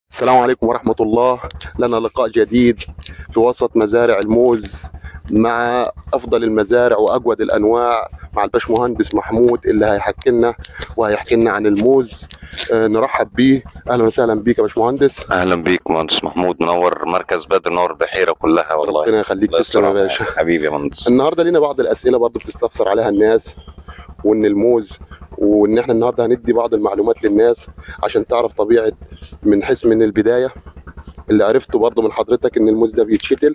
السلام عليكم ورحمة الله لنا لقاء جديد في وسط مزارع الموز مع أفضل المزارع وأجود الأنواع مع الباشمهندس محمود اللي هيحكي لنا وهيحكي لنا عن الموز آه، نرحب بيه أهلا وسهلا بيك يا باشمهندس اهلا بيك مهندس محمود منور مركز بدر منور البحيره كلها والله ربنا يخليك الله تسلم يا يسترها. باشا حبيبي يا مهندس النهارده لينا بعض الأسئلة برضو بتستفسر عليها الناس وإن الموز وإن إحنا النهارده هندي بعض المعلومات للناس عشان تعرف طبيعة من حيث من البداية اللي عرفته برضو من حضرتك إن الموز ده بيتشتل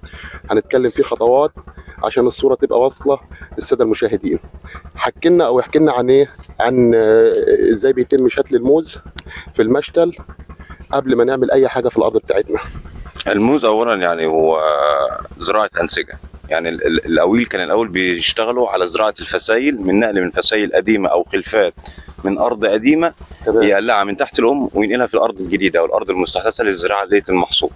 هنتكلم فيه خطوات عشان الصورة تبقى واصلة للسادة المشاهدين حكي لنا أو احكي لنا عن إيه عن آه، إزاي بيتم شتل الموز في المشتل قبل ما نعمل أي حاجة في الأرض بتاعتنا الموز اولا يعني هو زراعه انسجه يعني ال- ال- الاويل كان الاول بيشتغلوا على زراعه الفسايل من نقل من فسايل قديمه او خلفات من ارض قديمه تمام يقلعها من تحت الام وينقلها في الارض الجديده او الارض المستحدثه للزراعه دية المحصول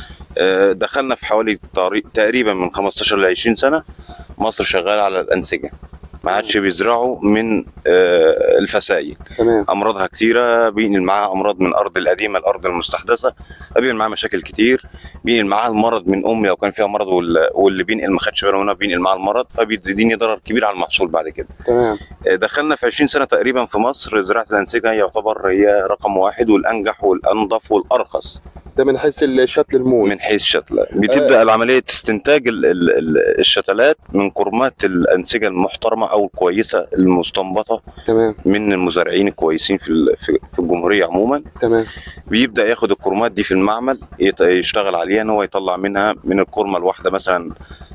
آه، دخلنا في حوالي طريق- تقريبا من 15 ل 20 سنه مصر شغاله على الانسجه ما عادش بيزرعوا من آه، الفسايل تمام امراضها كتيره بينقل معاها امراض من الارض القديمه الارض المستحدثه بينقل معاها مشاكل كتير بينقل معاها المرض من ام لو كان فيها مرض وال- واللي بينقل ما خدش باله منها بينقل معاها المرض فبيديني ضرر كبير على المحصول بعد كده تمام آه، دخلنا في 20 سنه تقريبا في مصر زراعه الانسجه يعتبر هي رقم واحد والانجح والانظف والارخص ده من حيث شتل الموز من حيث الشتله بتبدا العمليه استنتاج ال- ال- ال- الشتلات من كرمات الانسجه المحترمه او الكويسه المستنبطه تمام من المزارعين الكويسين في ال- في في الجمهوريه عموما تمام بيبدا ياخد الكرمات دي في المعمل يت- يشتغل عليها ان هو يطلع منها من الكرمه الواحده مثلا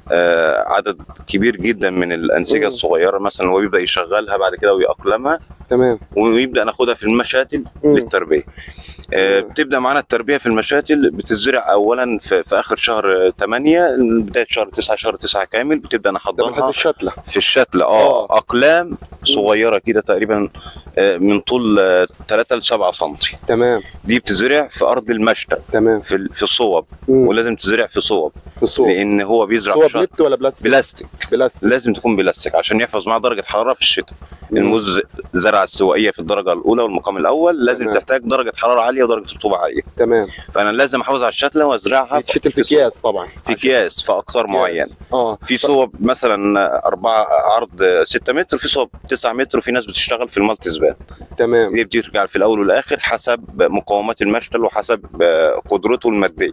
آه، عدد كبير جدا من الانسجه مم. الصغيره مثلا هو يبدا يشغلها بعد كده ويأقلمها تمام ويبدا ناخدها في المشاتل مم. للتربيه آه، مم. بتبدا معانا التربيه في المشاتل بتزرع اولا في, في اخر شهر 8 بدايه شهر 9 شهر 9 كامل بتبدا ده من حيث نحضرها الشتله في الشتل آه. اه اقلام صغيره كده تقريبا آه، من طول 3 ل 7 سم تمام دي بتزرع في ارض المشتل تمام في ال- في الصوب مم. ولازم تزرع في صوب في الصوب لان هو بيزرع هو في شهر بلت ولا بلاستيك؟ بلاستيك بلاستيك لازم تكون بلاستيك عشان يحفظ معاه درجه حراره في الشتاء مم. الموز زرع السوائيه في الدرجه الاولى والمقام الاول لازم تمام. تحتاج درجه حراره عاليه ودرجه رطوبه عاليه تمام فانا لازم احافظ على الشتله وازرعها بيتشتل في صوب. اكياس طبعا في اكياس في اقطار معينه اه في صوب مثلا أربعة عرض 6 متر في صوب 9 متر وفي ناس بتشتغل في المالتي سبان تمام دي بترجع في الاول والاخر حسب مقومات المشتل وحسب آه، قدرته الماديه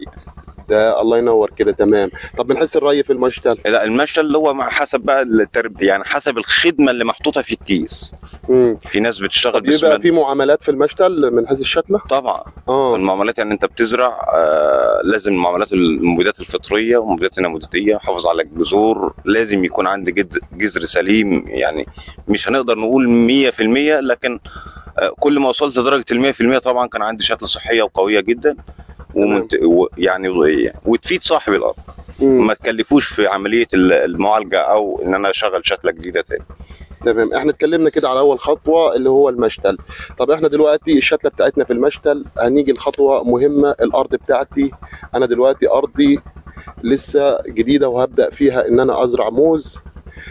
ده الله ينور كده تمام طب من حيث الري في المشتل لا المشتل اللي هو مع حسب بقى الترب يعني حسب الخدمه اللي محطوطه في الكيس مم. في ناس بتشتغل طب يبقى باسمنت في معاملات في المشتل من حيث الشتله طبعا اه المعاملات يعني انت بتزرع آه لازم المعاملات المبيدات الفطريه والمبيدات النموذجيه حافظ على الجذور لازم يكون عندي جد- جذر سليم يعني مش هنقدر نقول 100% لكن آه كل ما وصلت لدرجه ال 100% طبعا كان عندي شتله صحيه وقويه جدا ومنت... و... يعني وتفيد صاحب الارض مم. ما تكلفوش في عمليه ال- المعالجه او ان انا اشغل شتله جديده تاني تمام احنا اتكلمنا كده على اول خطوه اللي هو المشتل طب احنا دلوقتي الشتله بتاعتنا في المشتل هنيجي لخطوه مهمه الارض بتاعتي انا دلوقتي ارضي لسه جديده وهبدا فيها ان انا ازرع موز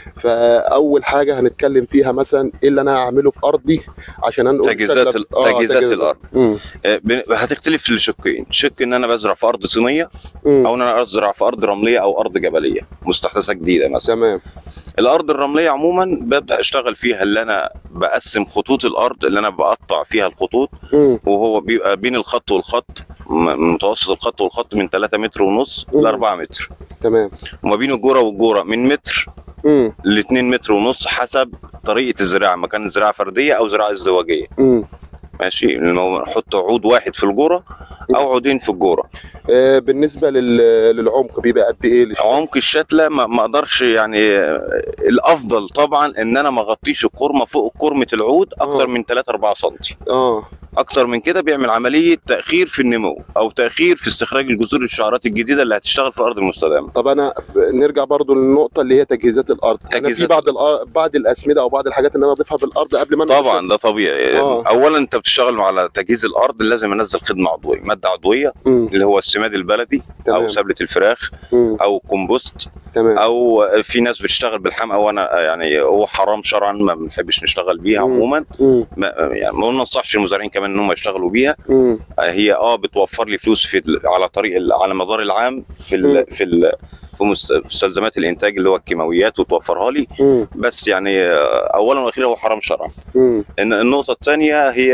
فاول حاجه هنتكلم فيها مثلا ايه اللي انا هعمله في ارضي عشان انقل تجهيزات الشتلة- ال- آه، تجهيزات الأرض. مم. آه، بن- هتختلف لشقين شق ان انا بزرع في ارض صينيه مم. او ان انا ازرع في ارض رمليه او ارض جبليه مستحدثه جديده مثلا تمام الارض الرمليه عموما ببدا اشتغل فيها اللي انا بقسم خطوط الارض اللي انا بقطع فيها الخطوط مم. وهو بيبقى بين الخط والخط م- متوسط الخط والخط من 3 متر ونص ل مم. 4 متر تمام وما بين الجوره والجوره من متر مم. ل 2 متر ونص حسب طريقه الزراعه ما كان زراعه فرديه او زراعه ازدواجيه مم. ماشي المو- نحط عود واحد في الجوره او عودين في الجوره آه بالنسبه لل- للعمق بيبقى قد ايه للشتلة؟ عمق الشتله ما ما اقدرش يعني آه، الافضل طبعا ان انا ما اغطيش الكرمه فوق كرمه العود اكتر آه. من 3 4 سم اه اكتر من كده بيعمل عمليه تاخير في النمو او تاخير في استخراج الجذور الشعرات الجديده اللي هتشتغل في الارض المستدامه طب انا نرجع برضو للنقطه اللي هي تجهيزات الارض انا في تجهيزات بعض الأر- بعض الاسمده او بعض الحاجات اللي انا اضيفها بالارض قبل ما أنا طبعا ده طبيعي آه. اولا انت بتشتغل على تجهيز الارض لازم انزل خدمه عضويه ماده عضويه مم. اللي هو السماد البلدي تمام او سبله الفراخ مم. او كومبوست تمام او في ناس بتشتغل بالحمأة وانا يعني هو حرام شرعا ما بنحبش نشتغل بيها مم. عموما مم. ما يعني ما ننصحش المزارعين كمان ان هم يشتغلوا بيها مم. هي اه بتوفر لي فلوس في ال- على طريق ال- على مدار العام في مم. ال في ال في مست- مستلزمات الانتاج اللي هو الكيماويات وتوفرها لي مم. بس يعني آه، اولا واخيرا هو حرام شرعا مم. إن النقطه الثانيه هي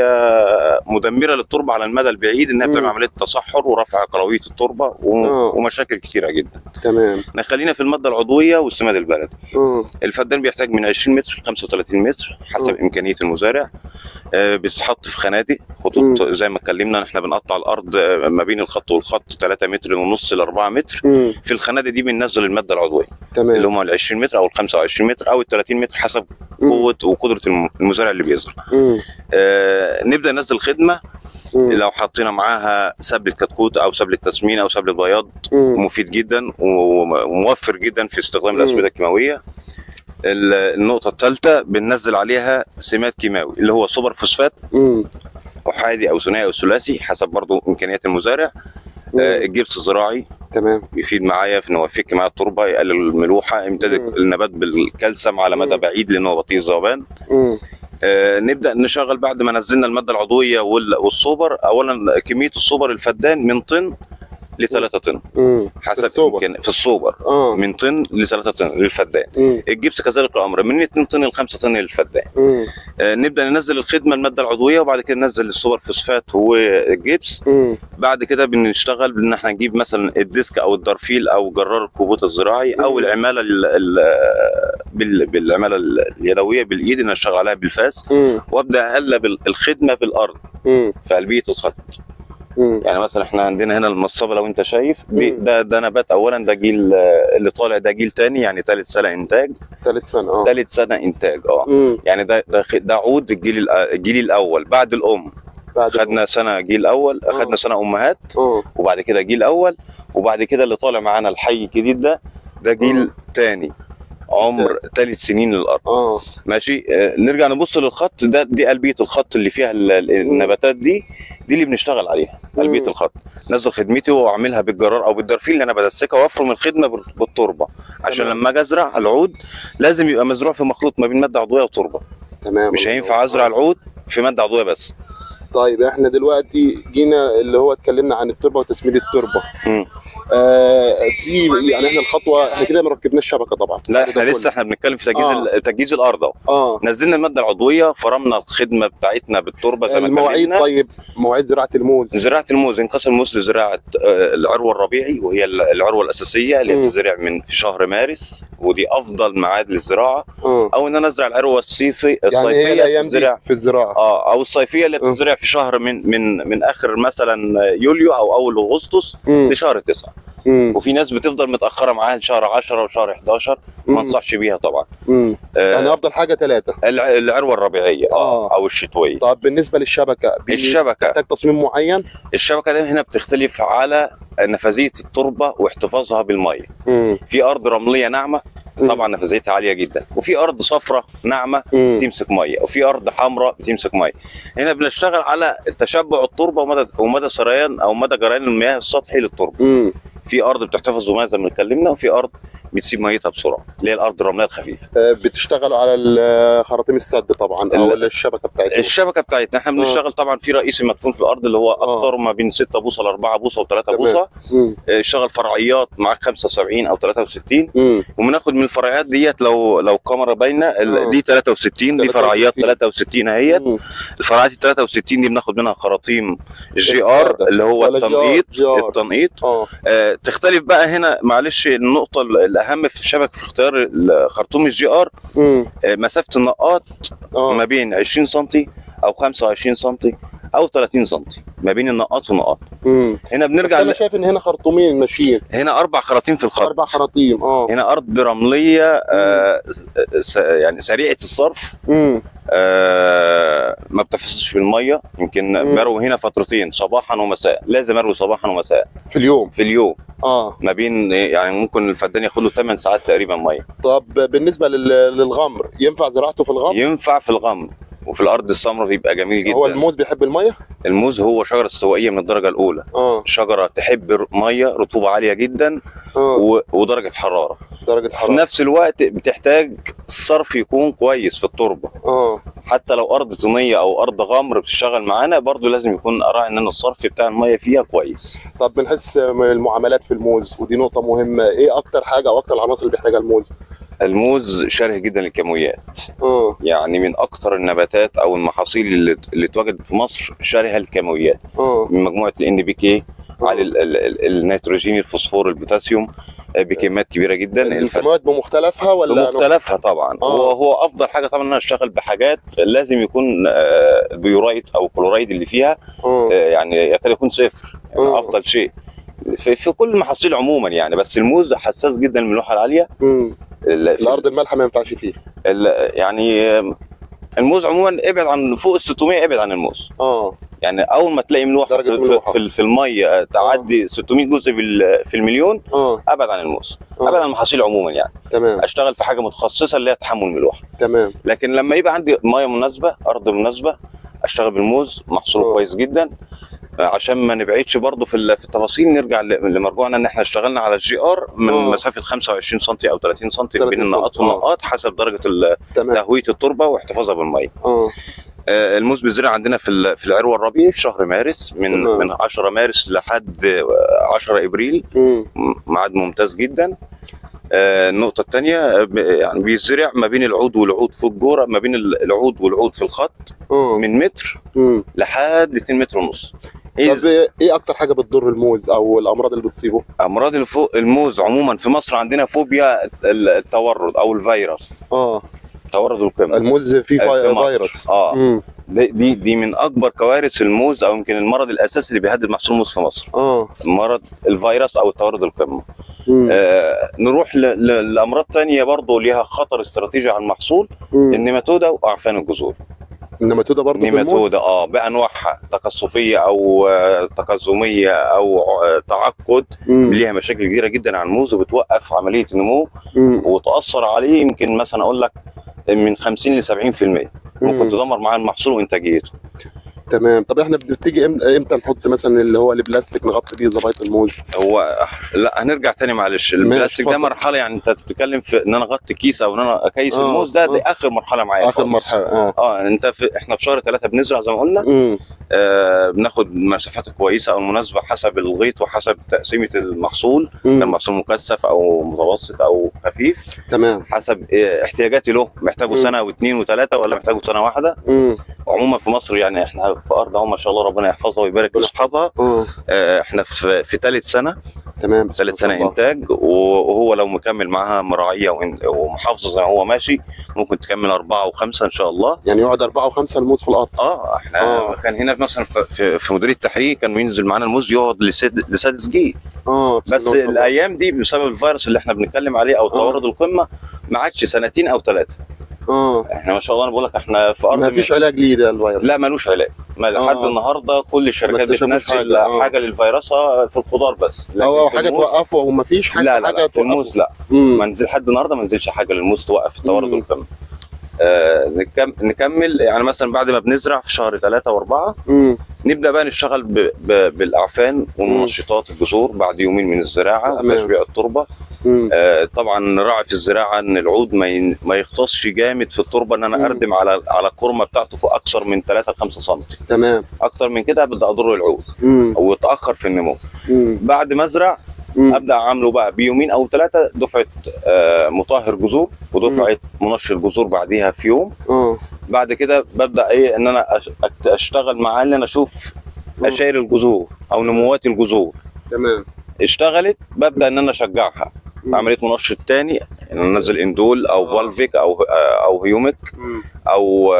مدمره للتربه على المدى البعيد انها مم. بتعمل عمليه تصحر ورفع كرويه التربه و- آه. ومشاكل كتيره جدا تمام خلينا في الماده العضويه والسماد البلدي مم. الفدان بيحتاج من 20 متر ل 35 متر حسب مم. امكانيه المزارع آه، بتتحط في خنادق خطوط زي ما اتكلمنا احنا بنقطع الارض آه، ما بين الخط والخط 3 متر ونص ل 4 متر مم. في الخنادق دي بننزل الماده العضويه اللي تمام هم ال 20 متر او ال 25 متر او ال 30 متر حسب مم. قوه وقدره الم- المزارع اللي بيزرع مم. آه، نبدا ننزل خدمه مم. لو حطينا معاها سبله كتكوت او سبله تسمين او سبله بياض مم. مفيد جدا وموفر جدا في استخدام مم. الاسمده الكيماويه ال- النقطه الثالثه بننزل عليها سماد كيماوي اللي هو سوبر فوسفات مم. احادي او ثنائي او ثلاثي حسب برضو امكانيات المزارع آه، مم. الجبس الزراعي تمام بيفيد معايا في ان هو يفك معايا التربه يقلل الملوحه يمتد مم. النبات بالكالسيوم على مدى مم. بعيد لان هو بطيء الذوبان مم. آه، نبدا نشغل بعد ما نزلنا الماده العضويه وال- والسوبر اولا كميه السوبر الفدان من طن ل 3 طن مم. حسب السوبر. إمكان- في السوبر اه من طن ل 3 طن للفدان مم. الجبس كذلك الامر من 2 طن ل 5 طن للفدان مم. آه، نبدا ننزل الخدمه الماده العضويه وبعد كده ننزل السوبر فوسفات والجبس مم. بعد كده بنشتغل بان احنا نجيب مثلا الديسك او الدرفيل او جرار الكوبوت الزراعي او مم. العماله ال ال بال بالعماله اليدويه بالايد ان اشتغل عليها بالفاس مم. وابدا اقلب ال- الخدمه بالارض مم. في قلبيه الخط مم. يعني مثلا احنا عندنا هنا المصابه لو انت شايف دي مم. ده ده نبات اولا ده جيل آه، اللي طالع ده جيل تاني يعني ثالث سنه انتاج ثالث سنة اه ثالث سنه انتاج اه مم. يعني ده ده خ- ده عود الجيل الأ- الجيل الاول بعد الام بعد خدنا سنه جيل اول آه. خدنا سنه امهات اه وبعد كده جيل اول وبعد كده اللي طالع معانا الحي الجديد ده ده جيل آه. تاني عمر ثالث سنين للارض اه ماشي آه، نرجع نبص للخط ده دي قلبيه الخط اللي فيها ال- ال- النباتات دي دي اللي بنشتغل عليها قلبيه مم. الخط نزل خدمتي واعملها بالجرار او بالدرفيل اللي انا بدسكها وافرم الخدمه بال- بالتربه عشان تمام. لما اجي ازرع العود لازم يبقى مزروع في مخلوط ما بين ماده عضويه وتربه تمام مش هينفع ازرع العود في ماده عضويه بس طيب احنا دلوقتي جينا اللي هو اتكلمنا عن التربه وتسميد التربه مم. آه في يعني احنا الخطوه احنا كده ما ركبناش شبكه طبعا لا ده احنا كله. لسه احنا بنتكلم في تجهيز آه. ال- تجهيز الارض اهو اه نزلنا الماده العضويه فرمنا الخدمه بتاعتنا بالتربه زي ما المواعيد اتكلمنا طيب مواعيد زراعه الموز زراعه الموز انقسم الموز لزراعه آه، العروه الربيعي وهي ال- العروه الاساسيه اللي هي مم. بتزرع من في شهر مارس ودي افضل ميعاد للزراعه اه او ان انا ازرع العروه الصيفي يعني هي الصيفيه الايام دي بتزرع في الزراعه اه او الصيفيه اللي مم. بتزرع في شهر من من من اخر مثلا يوليو او اول اغسطس مم. لشهر 9 مم. وفي ناس بتفضل متاخره معاها لشهر 10 وشهر 11 ما مم. انصحش بيها طبعا مم. آه يعني افضل حاجه ثلاثه الع- العروه الربيعيه اه آه. او الشتويه طب بالنسبه للشبكه بي- الشبكه تحتاج تصميم معين الشبكه دي هنا بتختلف على نفاذيه التربه واحتفاظها بالميه مم. في ارض رمليه ناعمه مم. طبعا نفاذيتها عاليه جدا وفي ارض صفراء ناعمه مم. بتمسك ميه وفي ارض حمراء بتمسك ميه هنا بنشتغل على تشبع التربه ومدى ومدى سريان او مدى جريان المياه السطحي للتربه مم. في ارض بتحتفظ بميه زي ما اتكلمنا وفي ارض بتسيب ميتها بسرعه اللي هي الارض الرمليه الخفيفه آه، بتشتغلوا على ال- خراطيم السد طبعا او ال- الشبكه بتاعتكم الشبكه بتاعتنا احنا بنشتغل طبعا في رئيسي مدفون في الارض اللي هو آه. اكتر ما بين 6 بوصه ل 4 بوصه و3 تمام. بوصه مم. اه، اشتغل فرعيات معاك 75 او 63 مم. وبناخد من الفرعيات ديت لو لو كاميرا باينه ال- آه. دي 63 دي فرعيات 63 63 اهيت مم. الفرعيات ال 63 دي بناخد منها خراطيم الجي السادة. ار اللي هو ولا جي آر، التنقيط جي آر. التنقيط اه آه تختلف بقى هنا معلش النقطه ال- الاهم في الشبك في اختيار ال- خرطوم الجي ار مم. آه مسافه النقاط اه ما بين 20 سم او 25 سم او 30 سم ما بين النقاط والنقاط مم. هنا بس بنرجع انا ل... شايف ان هنا خرطومين ماشيين هنا اربع خراطيم في الخط اربع خراطيم اه هنا ارض رمليه آه س- يعني سريعه الصرف مم. آه ما بتحفظش بالميه يمكن مم. بروي هنا فترتين صباحا ومساء لازم اروي صباحا ومساء في اليوم في اليوم اه ما بين يعني ممكن الفدان ياخد له 8 ساعات تقريبا ميه طب بالنسبه لل- للغمر ينفع زراعته في الغمر ينفع في الغمر وفي الارض السمراء بيبقى جميل جدا هو الموز بيحب الميه الموز هو شجره استوائيه من الدرجه الاولى اه شجره تحب ر- ميه رطوبه عاليه جدا اه و- ودرجه حراره درجه في حراره نفس الوقت بتحتاج الصرف يكون كويس في التربه اه حتى لو ارض طينيه او ارض غمر بتشتغل معانا برضو لازم يكون اراعي ان انا الصرف بتاع الميه فيها كويس طب بنحس من المعاملات في الموز ودي نقطه مهمه ايه اكتر حاجه او اكتر العناصر اللي بيحتاجها الموز الموز شره جدا للكيماويات اه يعني من اكتر النباتات او المحاصيل اللي اللي اتوجدت في مصر شارها الكيماويات اه من مجموعه الان بي كي على ال- ال- ال- النيتروجين الفوسفور البوتاسيوم آه، بكميات كبيره جدا الف- الكيماويات بمختلفها ولا بمختلفها طبعا آه. هو هو افضل حاجه طبعا ان انا اشتغل بحاجات لازم يكون آه، البيورايت او الكلورايد اللي فيها اه آه، يعني يكاد يكون صفر يعني آه. افضل شيء في, في كل المحاصيل عموما يعني بس الموز حساس جدا من الملوحه العاليه مم. ال- في- الارض المالحه ما ينفعش فيها ال- يعني آه، الموز عموما ابعد عن فوق ال 600 ابعد عن الموز اه يعني اول ما تلاقي ملوحه درجة في, ملوحة. في, في الميه آه، تعدي 600 جزء بال- في المليون اه ابعد عن الموز آه. ابعد عن المحاصيل عموما يعني تمام اشتغل في حاجه متخصصه اللي هي تحمل ملوحه تمام لكن لما يبقى عندي ميه مناسبه ارض مناسبه اشتغل بالموز محصوله آه. كويس جدا آه، عشان ما نبعدش برضه في ال- في التفاصيل نرجع ل- لمرجوعنا ان احنا اشتغلنا على الجي ار من آه. مسافه 25 سم او 30 سم 30 بين سم. النقاط آه. والنقاط حسب درجه ال- تمام تهويه التربه واحتفاظها بالميه اه آه، الموز بيزرع عندنا في ال- في العروه الربيع في شهر مارس من تمام. من 10 مارس لحد آه، 10 ابريل مم. م- ميعاد ممتاز جدا آه، النقطة الثانية يعني بيزرع ما بين العود والعود في الجورة ما بين ال- العود والعود في الخط اه من متر مم. لحد 2 متر ونص. إيه طب ايه إيه اكتر حاجه بتضر الموز او الامراض اللي بتصيبه امراض الفو... الموز عموما في مصر عندنا فوبيا ال- التورد او الفيروس اه تورد القمة الموز فيه في في مصر. فيروس اه مم. دي دي دي من اكبر كوارث الموز او يمكن المرض الاساسي اللي بيهدد محصول الموز في مصر اه مرض الفيروس او التورد القمه مم. آه نروح ل... ل... لامراض تانية برضه ليها خطر استراتيجي على المحصول مم. النيماتودا واعفان الجذور النماتوده برضه في الموز نيماتودا اه بانواعها تقصفيه او آه، تقزميه او آه، تعقد مم. ليها مشاكل كبيره جدا على الموز وبتوقف عمليه النمو مم. وتاثر عليه يمكن مثلا اقول لك من 50 ل 70% مم. ممكن تدمر معاه المحصول وانتاجيته تمام طب احنا بتيجي امتى امتى نحط مثلا اللي هو البلاستيك نغطي بيه زبايط الموز هو لا هنرجع تاني معلش البلاستيك ده اتفضل. مرحله يعني انت بتتكلم في ان انا اغطي كيس او ان انا اكيس آه، الموز ده, آه. ده اخر مرحله معايا اخر خالص. مرحله اه اه انت في احنا في شهر ثلاثة بنزرع زي ما قلنا مم. آه بناخد مسافات كويسه او المناسبه حسب الغيط وحسب تقسيمه المحصول كان مم. محصول مكثف او متوسط او خفيف تمام حسب آه، احتياجاتي له محتاجه مم. سنه واثنين وثلاثه ولا محتاجه سنه واحده مم. عموما في مصر يعني احنا في ارض اهو ما شاء الله ربنا يحفظها ويبارك لاصحابها اه آه، احنا في في ثالث سنه تمام بسم ثالث الله ما سنه شاء الله. انتاج وهو لو مكمل معاها مراعيه وإن- ومحافظه زي ما هو ماشي ممكن تكمل اربعه وخمسه ان شاء الله يعني يقعد اربعه وخمسه الموز في الارض اه احنا آه. كان هنا مثلا في- في في مديريه التحرير كان ينزل معانا الموز يقعد لساد- لسادس جيل اه بسم بس الله ما شاء الله. الايام دي بسبب الفيروس اللي احنا بنتكلم عليه او تورد القمه ما عادش سنتين او ثلاثه اه احنا ما شاء الله انا بقول لك احنا في ارض ما من- فيش علاج ليه ده الفيروس لا ملوش علاج ما لحد آه. النهارده كل الشركات ما اكتشفوش بتنزل حاجة، حاجه, آه. للفيروس آه، في الخضار بس لكن او في حاجه الموز- توقفه وما فيش حاجه لا لا, حاجه لا في توقفه. الموز لا مم. ما نزل لحد النهارده ما نزلش حاجه للموز توقف التورد مم. والكم آه نكم- نكمل يعني مثلا بعد ما بنزرع في شهر ثلاثة وأربعة مم. نبدأ بقى نشتغل ب... ب... بالأعفان ومنشطات الجذور بعد يومين من الزراعة تمام. وتشبيع التربة مم. آه طبعا نراعي في الزراعة إن العود ما, ين... ما يغطسش جامد في التربة إن أنا مم. أردم على على الكرمة بتاعته في أكثر من 3 ل 5 سم تمام أكتر من كده بدأ أضر العود مم. أو يتأخر في النمو مم. بعد ما أزرع مم. ابدا اعمله بقى بيومين او ثلاثه دفعه آه، مطهر جذور ودفعه منشر جذور بعديها في يوم اه بعد كده ببدا ايه ان انا أش- أت- اشتغل معاه ان انا اشوف مم. اشاير الجذور او نموات الجذور تمام اشتغلت ببدا ان انا اشجعها مم. عمليه منشط تاني ان انا انزل اندول او آه. فالفيك او آه، او هيوميك مم. او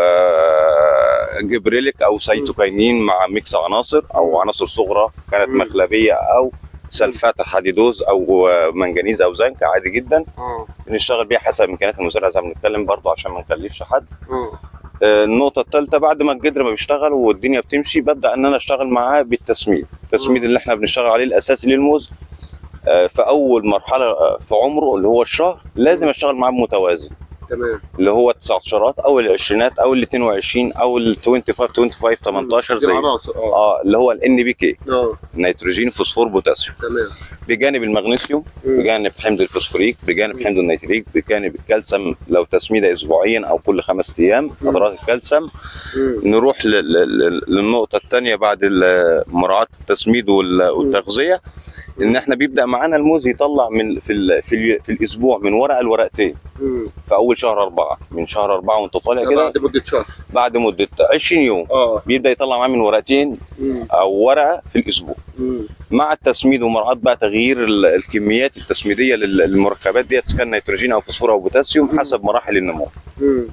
آه، جبريليك او سيتوكاينين مع ميكس عناصر او عناصر صغرى كانت مم. مخلبيه او سلفات حديدوز او آه، منجنيز او زنك عادي جدا اه بنشتغل بيها حسب امكانيات المزارع زي ما بنتكلم برضه عشان ما نكلفش حد اه آه، النقطة الثالثة بعد ما الجدر ما بيشتغل والدنيا بتمشي ببدأ إن أنا أشتغل معاه بالتسميد، التسميد اللي إحنا بنشتغل عليه الأساسي للموز آه، في أول مرحلة آه، في عمره اللي هو الشهر لازم أشتغل معاه بمتوازي، تمام اللي هو التسعتاشرات او العشرينات او ال 22 او ال 25 25 18 دي زي العناصر اه اه اللي هو الان بي كي اه نيتروجين فوسفور بوتاسيوم تمام بجانب المغنيسيوم مم. بجانب حمض الفوسفوريك بجانب حمض النيتريك بجانب الكالسيوم لو تسميده اسبوعيا او كل خمس ايام مم. اضرار الكالسيوم مم. نروح ل- ل- ل- للنقطه الثانيه بعد ال- مراعاه التسميد وال- والتغذيه ان احنا بيبدا معانا الموز يطلع من في ال في, ال في الاسبوع من ورقه لورقتين مم. في اول شهر اربعه من شهر اربعه وانت طالع ده كده بعد مده شهر بعد مده 20 يوم اه بيبدا يطلع معاه من ورقتين مم. او ورقه في الاسبوع مم. مع التسميد ومراعاه بقى تغيير ال- الكميات التسميديه لل- للمركبات ديت إذا كان نيتروجين او فوسفور او بوتاسيوم مم. حسب مراحل النمو مم.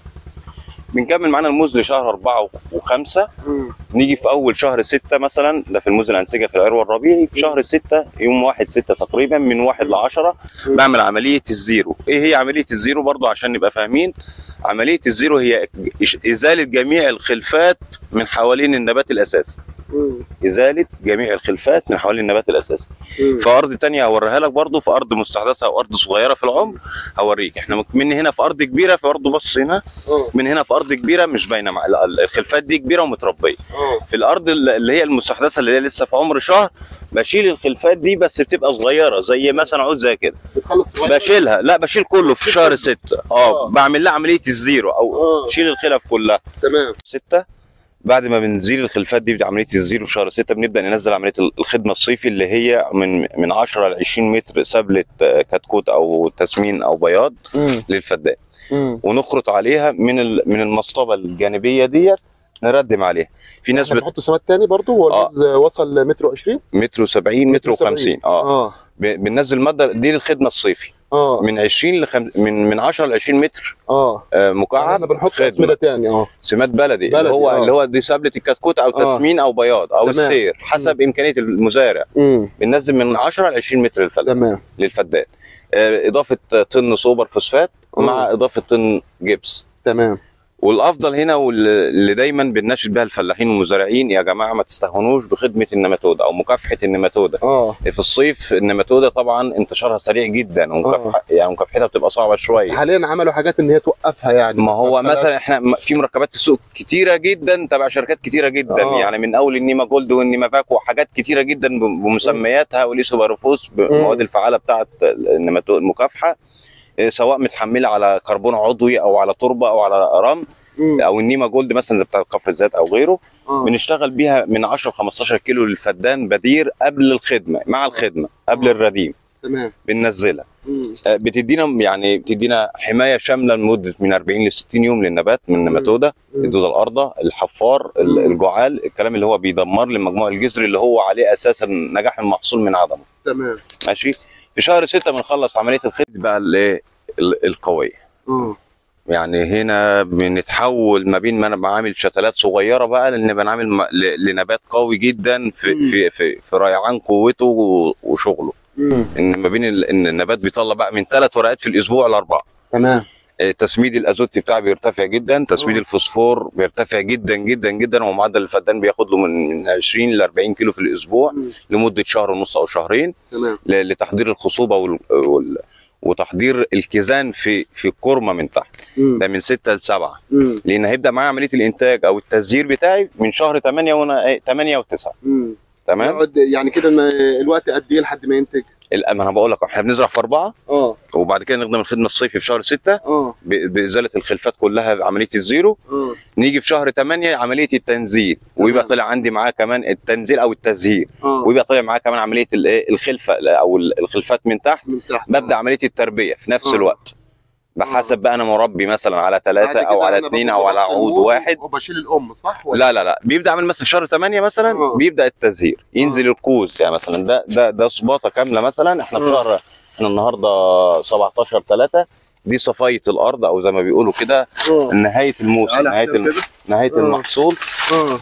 بنكمل معانا الموز لشهر أربعة وخمسة مم. نيجي في أول شهر ستة مثلا ده في الموز الأنسجة في العروة الربيعي في شهر ستة يوم واحد ستة تقريبا من واحد لعشرة مم. بعمل عملية الزيرو إيه هي عملية الزيرو برضو عشان نبقى فاهمين عملية الزيرو هي إش- إزالة جميع الخلفات من حوالين النبات الأساسي مم. إزالة جميع الخلفات من حوالين النبات الأساسي مم. في ارض تانية هوريها لك برضو في ارض مستحدثه او ارض صغيره في العمر هوريك احنا من هنا في ارض كبيره في برضو بص هنا اه من هنا في ارض كبيره مش باينه مع ال- الخلفات دي كبيره ومتربيه اه في الارض ال- اللي هي المستحدثه اللي هي لسه في عمر شهر بشيل الخلفات دي بس بتبقى صغيره زي مثلا عود زي كده بتخلص صغير؟ بشيلها لا بشيل كله في شهر ستة آه. اه بعمل لها عمليه الزيرو او اه شيل الخلف كلها تمام ستة بعد ما بنزيل الخلفات دي بعمليه الزيرو في شهر ستة بنبدا ننزل عمليه الخدمه الصيفي اللي هي من من 10 ل 20 متر سبله آه، كتكوت او تسمين او بياض مم. للفدان مم. ونخرط عليها من ال- من المصطبه الجانبيه ديت نردم عليها في ناس احنا بت... بنحط سمات تاني برضو هو آه. الجوز وصل متر 20 متر و70 متر متر و50 اه اه ب- بننزل ماده دي للخدمه الصيفي اه من 20 ل خم... من من 10 ل 20 متر اه آه، مكعب احنا بنحط خدمة. اسمده تاني اه سمات بلدي, بلدي، اللي هو آه. اللي هو دي سبله الكتكوت او آه. تسمين او بياض او تمام. السير حسب امكانيه المزارع امم بننزل من 10 ل 20 متر للفدان تمام للفدان آه، اضافه طن سوبر فوسفات مم. مع اضافه طن جبس تمام والافضل هنا واللي دايما بنناشد بها الفلاحين والمزارعين يا جماعه ما تستهونوش بخدمه النماتوده او مكافحه النماتوده اه في الصيف النماتوده طبعا انتشارها سريع جدا ومكافحه يعني مكافحتها بتبقى صعبه بس شويه حاليا عملوا حاجات ان هي توقفها يعني ما هو بس خلاص. مثلا احنا م- في مركبات السوق كتيره جدا تبع شركات كتيره جدا آه. يعني من اول النيما جولد والنيما باك وحاجات كتيره جدا ب- بمسمياتها والايسوباروفوس بالمواد الفعاله بتاعه النماتو- المكافحه إيه، سواء متحمله على كربون عضوي او على تربه او على رمل مم. او النيما جولد مثلا زي بتاع كفر الزيت او غيره آه. بنشتغل بيها من 10 ل 15 كيلو للفدان بدير قبل الخدمه مع الخدمه قبل آه. الرديم تمام بننزلها مم. آه، بتدينا يعني بتدينا حمايه شامله لمده من 40 ل 60 يوم للنبات من النماتوده مم. الدوده الارضه الحفار ال- مم. الجعال الكلام اللي هو بيدمر لي المجموع الجذري اللي هو عليه اساسا نجاح المحصول من عدمه تمام ماشي في شهر 6 بنخلص عمليه الخد بقى الايه ال- القويه اه يعني هنا بنتحول ما بين ما انا بعمل شتلات صغيره بقى لان بنعمل م- ل- لنبات قوي جدا في مم. في في, في ريعان قوته و- وشغله مم. ان ما بين ال- ان النبات بيطلع بقى من ثلاث ورقات في الاسبوع لاربعه تمام آه، تسميد الازوت بتاعه بيرتفع جدا تسميد آه. الفوسفور بيرتفع جدا جدا جدا ومعدل الفدان بياخد له من من 20 ل 40 كيلو في الاسبوع مم. لمده شهر ونص او شهرين تمام ل- لتحضير الخصوبه وال... وال... وتحضير الكيزان في في الكرمه من تحت مم. ده من 6 ل 7 مم. لان هيبدا معايا عمليه الانتاج او التزهير بتاعي من شهر 8 وانا 8 و9 مم. تمام يقعد يعني كده ما- الوقت قد ايه لحد ما ينتج؟ ال- ما انا بقول لك احنا بنزرع في اربعه اه وبعد كده نخدم الخدمه الصيفي في شهر 6 اه ب- بازاله الخلفات كلها بعمليه الزيرو اه نيجي في شهر 8 عمليه التنزيل ويبقى طلع عندي معاه كمان التنزيل او التزهير اه ويبقى طلع معاه كمان عمليه الايه الخلفه او الخلفات من تحت من تحت ببدا عمليه التربيه في نفس آه. الوقت بحسب بقى انا مربي مثلا على ثلاثه بعد او كده على أنا اثنين باخد او على وقت عود الموز واحد وبشيل الام صح؟ ولا؟ لا لا لا بيبدا عامل مثلا في شهر 8 مثلا آه. بيبدا التزهير ينزل الكوز يعني مثلا ده ده ده صباطه كامله مثلا احنا في آه. شهر احنا النهارده 17 3 دي صفايه الارض او زي ما بيقولوا كده اه نهايه الموسم تعالى نهايه احنا الم... كده. نهايه آه. المحصول اه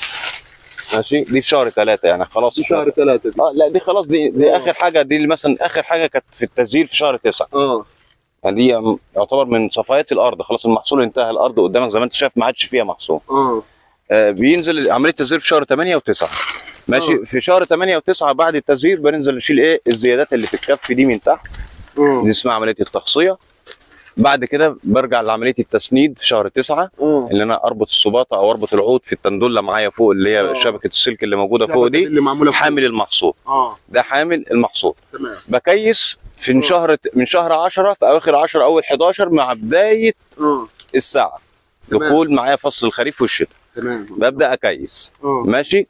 ماشي دي في شهر 3 يعني خلاص في شهر ثلاثة دي اه لا دي خلاص دي دي آه. اخر حاجه دي اللي مثلا اخر حاجه كانت في التسجيل في شهر 9 اه يعني دي يعتبر من صفايات الارض خلاص المحصول انتهى الارض قدامك زي ما انت شايف ما عادش فيها محصول اه آه بينزل عمليه التزهير في شهر 8 و9 ماشي آه. في شهر 8 و9 بعد التزهير بننزل نشيل ايه الزيادات اللي في الكف دي من تحت اه دي اسمها عمليه التخصيه بعد كده برجع لعمليه التسنيد في شهر تسعة اه اللي انا اربط السباطه او اربط العود في التندوله معايا فوق اللي آه. هي شبكه السلك اللي موجوده فوق دي اللي معموله فوق. حامل المحصول اه ده حامل المحصول تمام بكيس في آه. من شهر من شهر 10 في اواخر 10 اول 11 مع بدايه اه الساعه تمام. دخول معايا فصل الخريف والشتاء تمام ببدا اكيس اه ماشي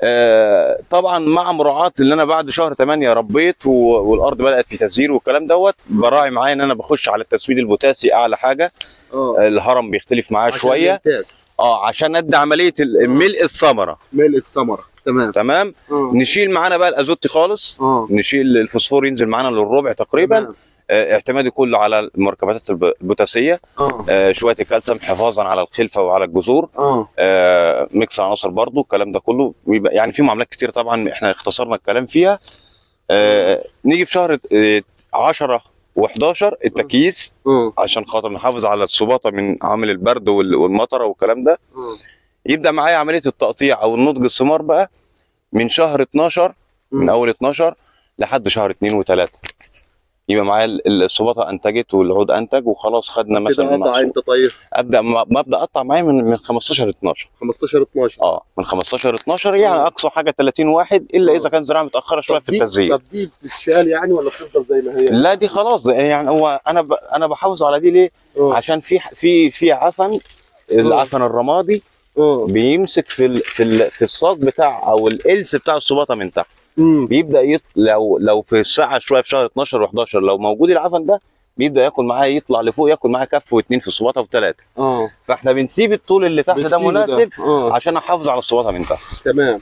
آه طبعا مع مراعاه ان انا بعد شهر 8 ربيت و- والارض بدات في تزهير والكلام دوت براعي معايا ان انا بخش على التسويد البوتاسي اعلى حاجه اه الهرم بيختلف معايا عشان شويه الإنتاج. اه عشان ادي عمليه ال- ملء الثمره ملء الثمره تمام تمام اه نشيل معانا بقى الازوتي خالص اه نشيل الفوسفور ينزل معانا للربع تقريبا تمام. آه، اعتمادي كله على المركبات الب- البوتاسيه اه آه، شويه الكالسيوم حفاظا على الخلفه وعلى الجذور اه آه، ميكس عناصر برضو الكلام ده كله ويبقى يعني في معاملات كتير طبعا احنا اختصرنا الكلام فيها آه، نيجي في شهر 10 و11 التكييس اه عشان خاطر نحافظ على السباطه من عامل البرد وال- والمطره والكلام ده اه يبدا معايا عمليه التقطيع او النضج الثمار بقى من شهر 12 من اول 12 لحد شهر 2 و3 يبقى معايا ال- السباطه انتجت والعود انتج وخلاص خدنا كده مثلا قطع المحصول انت طيب ابدا ما ما ابدا اقطع معايا من من 15 12 15 12 اه من 15 12 يعني اقصى حاجه 30 واحد الا اذا كان زراعه متاخره شويه في طب دي- التزيين طب دي بتتشال يعني ولا بتفضل زي ما هي؟ لا دي خلاص يعني هو انا ب... انا بحافظ على دي ليه؟ اه عشان في في في عفن العفن الرمادي اه بيمسك في ال... في ال... في الصاج بتاع او الالس بتاع السباطه من تحت امم بيبدا يط... لو لو في الساعه شويه في شهر 12 و11 لو موجود العفن ده بيبدا ياكل معايا يطلع لفوق ياكل معايا كف واثنين في السباطه وثلاثه اه فاحنا بنسيب الطول اللي تحت ده بتسيبه مناسب اه عشان احافظ على السباطه من تحت تمام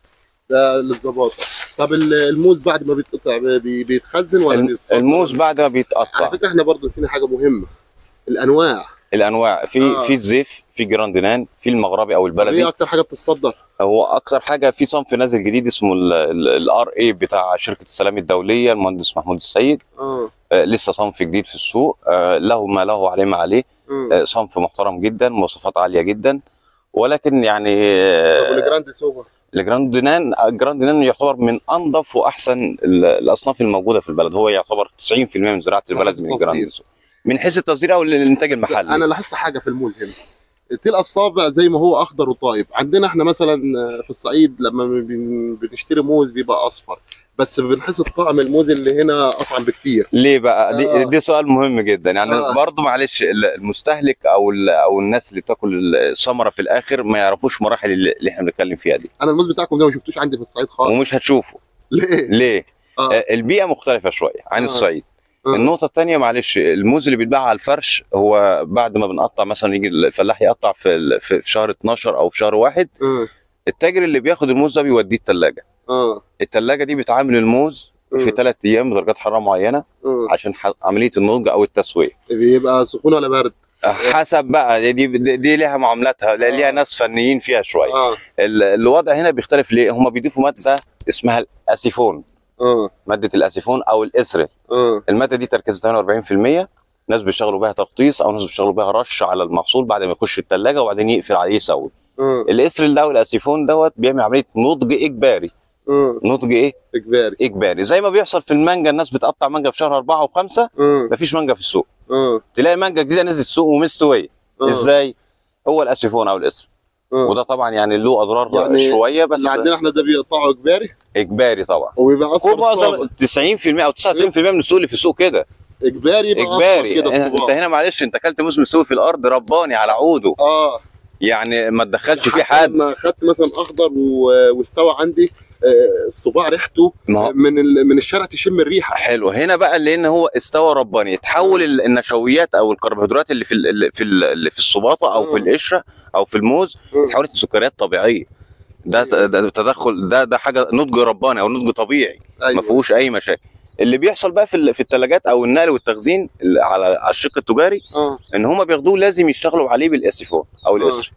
ده للظباطه طب ال- الموز بعد ما بيتقطع بي- بيتخزن ولا الم- بيتصدر؟ الموز بعد ما على بيتقطع فكره احنا برضه نسينا حاجه مهمه الانواع الانواع في آه. في الزيف في جراندينان في المغربي او ايه البلدي اكتر حاجه بتصدر؟ هو اكتر حاجه في صنف نازل جديد اسمه الار اي بتاع شركه السلام الدوليه المهندس محمود السيد اه آه لسه صنف جديد في السوق آه له ما له عليه ما عليه اه آه صنف محترم جدا مواصفات عاليه جدا ولكن يعني طب آه والجراند سوبر الجراندينان الجراندينان يعتبر من انظف واحسن ال- الاصناف الموجوده في البلد هو يعتبر 90% من زراعه البلد حيث من التصدير. الجراندينان من حيث التصدير او الانتاج المحلي انا لاحظت حاجه في الموز هنا تلقى الصابع زي ما هو اخضر وطايب عندنا احنا مثلا في الصعيد لما بن- بنشتري موز بيبقى اصفر بس بنحس طعم الموز اللي هنا اطعم بكتير ليه بقى دي, آه. دي سؤال مهم جدا يعني آه. برضه معلش ال- المستهلك او ال- او الناس اللي بتاكل الثمره في الاخر ما يعرفوش مراحل اللي اللي احنا بنتكلم فيها دي انا الموز بتاعكم ده ما شفتوش عندي في الصعيد خالص ومش هتشوفه ليه؟ ليه اه آه، البيئه مختلفه شويه عن آه. الصعيد آه. النقطة الثانية معلش الموز اللي بيتباع على الفرش هو بعد ما بنقطع مثلا يجي الفلاح يقطع في ال- في في شهر 12 او في شهر واحد اه التاجر اللي بياخد الموز ده بيوديه الثلاجة اه الثلاجة دي بتعامل الموز في مم. ثلاث ايام بدرجات حرارة معينة اه عشان ح- عملية النضج او التسوية بيبقى سخون ولا بارد؟ حسب بقى دي دي, دي ليها معاملاتها ليها آه. ناس فنيين فيها شويه اه ال- الوضع هنا بيختلف ليه هم بيضيفوا ماده اسمها الاسيفون اه ماده الاسيفون او الاسرل اه الماده دي تركيزها 48% ناس بيشتغلوا بيها تغطيس او ناس بيشتغلوا بيها رش على المحصول بعد ما يخش الثلاجه وبعدين يقفل عليه يسوي اه الاسرل ده والاسيفون دوت بيعمل عمليه نضج اجباري اه نضج ايه اجباري اجباري زي ما بيحصل في المانجا الناس بتقطع مانجا في شهر أربعة وخمسة اه مفيش مانجا في السوق اه تلاقي مانجا جديده نزلت السوق ومستويه آه. ازاي هو الاسيفون او الاسر آه. وده طبعا يعني له اضرار يعني شويه بس اللي عندنا احنا ده بيقطعه اجباري اجباري طبعا وبيبقى اصفر هو معظم صابغ. 90% او 99% من السوق اللي في السوق كده اجباري يبقى أصفر اجباري كده انت الصباع. هنا معلش انت اكلت موز مسوي في الارض رباني على عوده اه يعني ما تدخلش فيه حتى حد لما خدت مثلا اخضر و- واستوى عندي آه، الصباع ريحته ما هو من ال- من الشارع تشم الريحه حلو هنا بقى لان هو استوى رباني تحول ال- النشويات او الكربوهيدرات اللي في ال- اللي في ال- اللي في السباطه او في مم. القشره او في الموز مم. تحولت لسكريات طبيعيه ده أيوة. ده تدخل ده ده حاجه نضج رباني او نضج طبيعي ما ايوه فيهوش اي مشاكل اللي بيحصل بقى في ال- في الثلاجات او النقل والتخزين ال- على على الشق التجاري اه ان هم بياخدوه لازم يشتغلوا عليه بالاسيفون او الاسر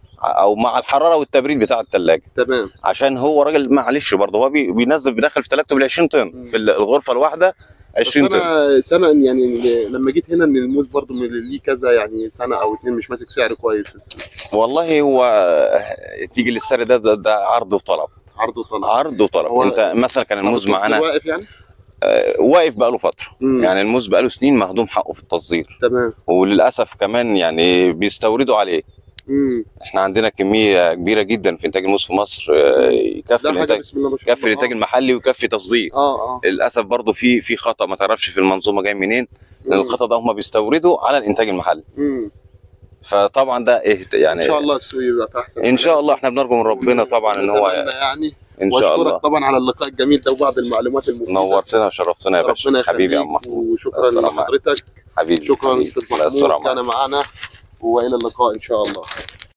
او مع الحراره والتبريد بتاع الثلاجه تمام عشان هو راجل معلش برضه هو بي- بينزل بيدخل في ثلاجته بال 20 طن مم. في ال- الغرفه الواحده بس 20 طن انا سامع إن يعني لما جيت هنا ان الموز برضو من ليه كذا يعني سنه او اتنين مش ماسك سعر كويس في السوق. والله هو تيجي للسعر ده, ده ده عرض وطلب عرض وطلب عرض وطلب هو- انت مثلا كان الموز التصدير معانا واقف يعني آه، واقف بقاله فتره مم. يعني الموز بقاله سنين مهضوم حقه في التصدير تمام وللاسف كمان يعني بيستوردوا عليه مم. احنا عندنا كميه كبيره جدا في انتاج الموز في مصر آه، يكفي ده حاجه الانتاج بسم الله ما شاء يكفي الله الانتاج المحلي ويكفي تصدير اه اه للاسف برضه في في خطا ما تعرفش في المنظومه جاي منين لان مم. الخطا ده هم بيستوردوا على الانتاج المحلي مم. فطبعا ده إيه يعني ان شاء الله السوق يبقى احسن ان شاء الله احنا بنرجو من ربنا طبعا ان هو نتمنى يعني ان شاء واشكرك الله طبعا على اللقاء الجميل ده وبعض المعلومات المفيده نورتنا وشرفتنا يا باشا ربنا حبيبي يا يخليك عم محمود وشكرا السلام لحضرتك حبيبي شكرا حبيبي. استاذ لا، السلام محمود كان معنا والى اللقاء ان شاء الله